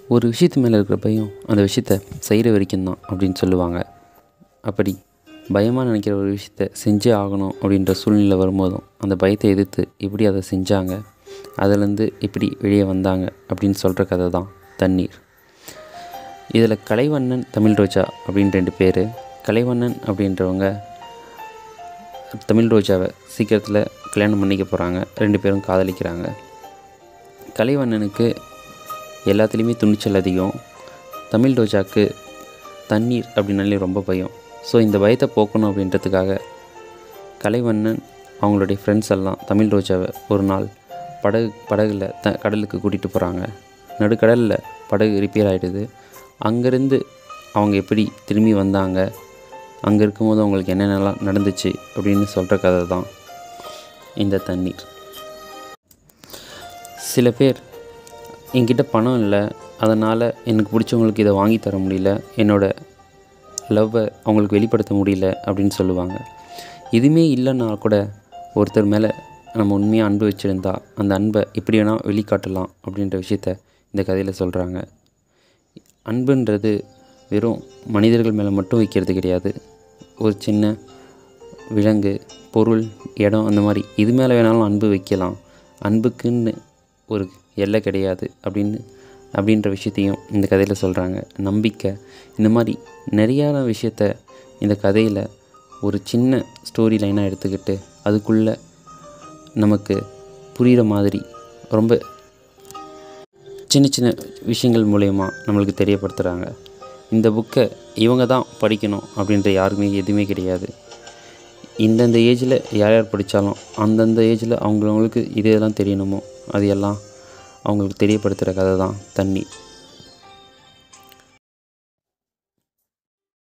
ஒரு விஷயத்து மேலே இருக்கிற பயம் அந்த விஷயத்த செய்கிற வரைக்கும் தான் அப்படின்னு சொல்லுவாங்க அப்படி பயமாக நினைக்கிற ஒரு விஷயத்த செஞ்சே ஆகணும் அப்படின்ற சூழ்நிலை வரும்போதும் அந்த பயத்தை எதிர்த்து எப்படி அதை செஞ்சாங்க அதுலேருந்து எப்படி வெளியே வந்தாங்க அப்படின்னு சொல்கிற கதை தான் தண்ணீர் இதில் கலைவண்ணன் தமிழ் ரோஜா அப்படின்னு ரெண்டு பேர் கலைவண்ணன் அப்படின்றவங்க தமிழ் ரோஜாவை சீக்கிரத்தில் கல்யாணம் பண்ணிக்க போகிறாங்க ரெண்டு பேரும் காதலிக்கிறாங்க கலைவண்ணனுக்கு எல்லாத்துலேயுமே துணிச்சல் அதிகம் தமிழ் ரோஜாவுக்கு தண்ணீர் அப்படின்னாலே ரொம்ப பயம் ஸோ இந்த பயத்தை போக்கணும் அப்படின்றதுக்காக கலைவண்ணன் அவங்களுடைய ஃப்ரெண்ட்ஸ் எல்லாம் தமிழ் ரோஜாவை ஒரு நாள் படகு படகுல த கடலுக்கு கூட்டிகிட்டு போகிறாங்க நடுக்கடலில் படகு ரிப்பேர் ஆகிடுது அங்கேருந்து அவங்க எப்படி திரும்பி வந்தாங்க அங்கே இருக்கும்போது அவங்களுக்கு என்னென்னலாம் நடந்துச்சு அப்படின்னு சொல்கிற கதை தான் இந்த தண்ணீர் சில பேர் என்கிட்ட பணம் இல்லை அதனால் எனக்கு பிடிச்சவங்களுக்கு இதை வாங்கி தர முடியல என்னோடய லவ்வை அவங்களுக்கு வெளிப்படுத்த முடியல அப்படின்னு சொல்லுவாங்க இதுவுமே இல்லைன்னா கூட ஒருத்தர் மேலே நம்ம உண்மையாக அன்பு வச்சுருந்தா அந்த அன்பை எப்படி வேணால் வெளிக்காட்டலாம் அப்படின்ற விஷயத்த இந்த கதையில் சொல்கிறாங்க அன்புன்றது வெறும் மனிதர்கள் மேலே மட்டும் வைக்கிறது கிடையாது ஒரு சின்ன விலங்கு பொருள் இடம் அந்த மாதிரி இது மேலே வேணாலும் அன்பு வைக்கலாம் அன்புக்குன்னு ஒரு எல்லை கிடையாது அப்படின்னு அப்படின்ற விஷயத்தையும் இந்த கதையில் சொல்கிறாங்க நம்பிக்கை இந்த மாதிரி நிறையான விஷயத்த இந்த கதையில் ஒரு சின்ன ஸ்டோரி லைனாக எடுத்துக்கிட்டு அதுக்குள்ளே நமக்கு புரிகிற மாதிரி ரொம்ப சின்ன சின்ன விஷயங்கள் மூலயமா நம்மளுக்கு தெரியப்படுத்துகிறாங்க இந்த புக்கை இவங்க தான் படிக்கணும் அப்படின்ற யாருமே எதுவுமே கிடையாது இந்தந்த ஏஜில் யார் யார் படித்தாலும் அந்தந்த ஏஜில் அவங்கவுங்களுக்கு இது இதெல்லாம் தெரியணுமோ அது எல்லாம் அவங்களுக்கு தெரியப்படுத்துகிற கதை தான் தண்ணி